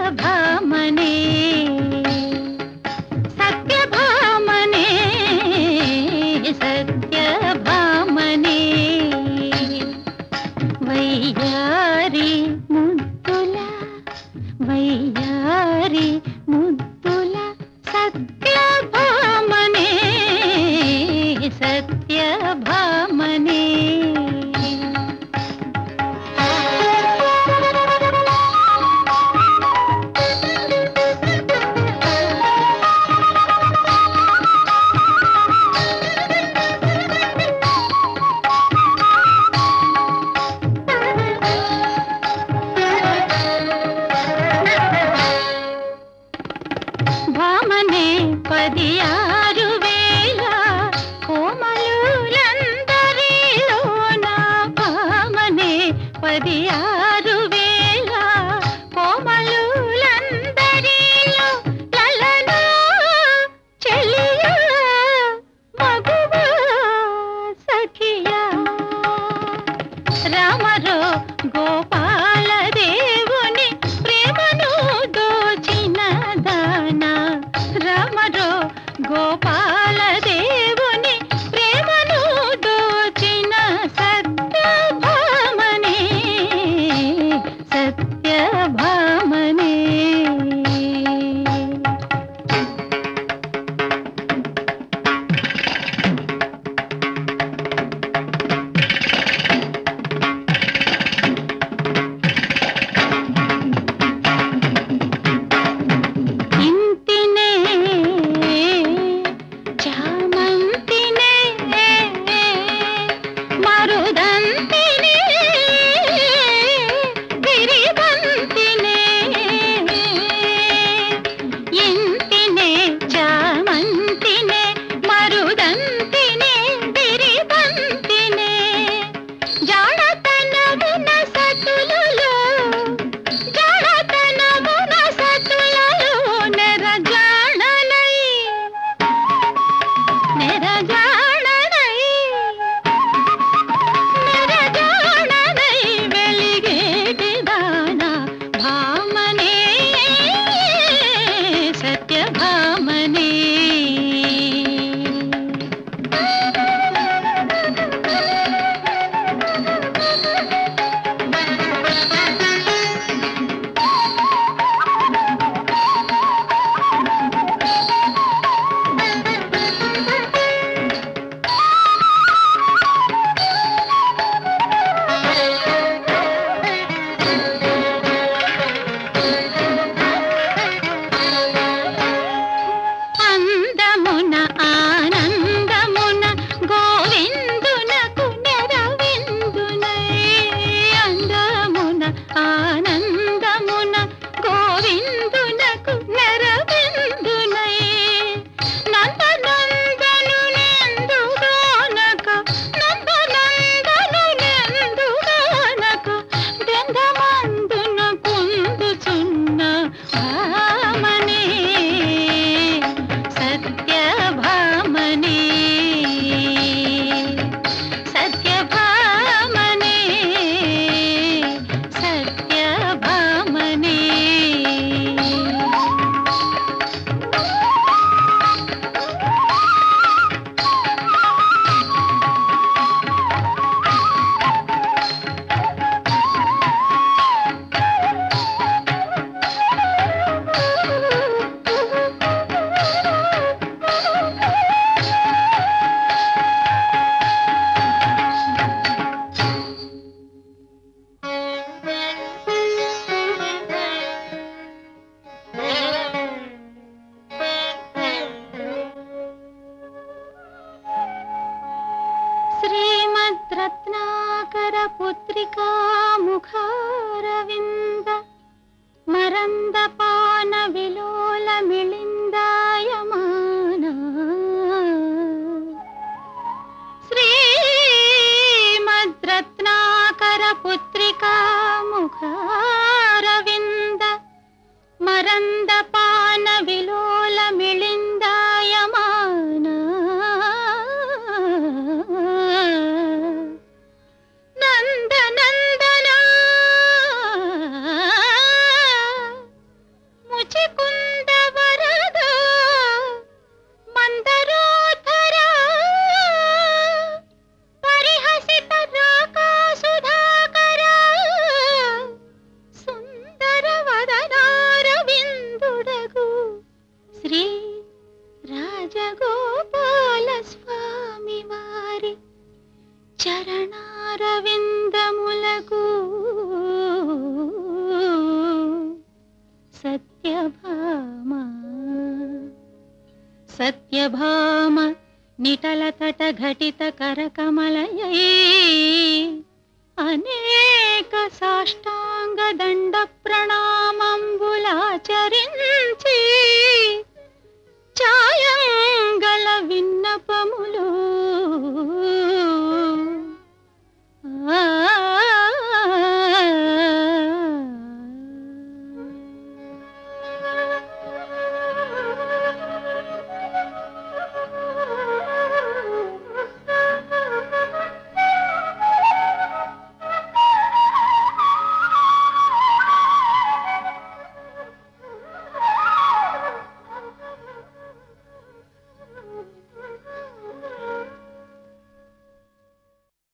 సత్యభామనే సత్యభామనే సత్యభామనే వయ్యారి ముద్దుల వయ్యారి ముద్దుల సత్యభామనే సత్యభామనే భామనే పది ఆరు వేల కోమలులందరిలో నా భామనే పది ఆరు వేల కోమలులందరిలో లలనా చెలియా మగువా సఖియా రామరో గోపాల దేవుని ప్రేమను దోచిన దానా రామరో గోపాల దేవుని ప్రేమను దోచిన సత్యభామనే సత్యభామనే ఇంటినే చామంతినే మరుదంతినే గిరిబంతినే ఇంటినే చామంతినే మరుదంతినే గిరిబంతినే జాడతనమున సతులలో జాడతనమున సతులలో నెరజాడనై నెరజాడనై నెరజాడనై వెలిగేటి దానా భామనే సత్యభామనే అందమున ఆనందమున గోవిందునకు నెరవిందునై అందమున ఆనందమున గోవిందునకు నెరవిందునై నందనందను నెందుగానక నందనందను నెందుగానక బృందమందున కుందుచున్న భామనే సత్యభామనే సత్యభామనే సత్యభామనే శ్రీమద్రత్నాకర పుత్రికా ముఖారవింద మరందపాన విలోల మిళిందాయమాన శ్రీమద్రత్నాకర పుత్రికా ముఖారవింద మరందపాన విలోల మిళిందాయమాన నందనందన సత్యభామ సత్యభామ నిటలతట ఘటిత కరకమలయై అనేక సాష్టాంగ దండ ప్రణామంబులాచరి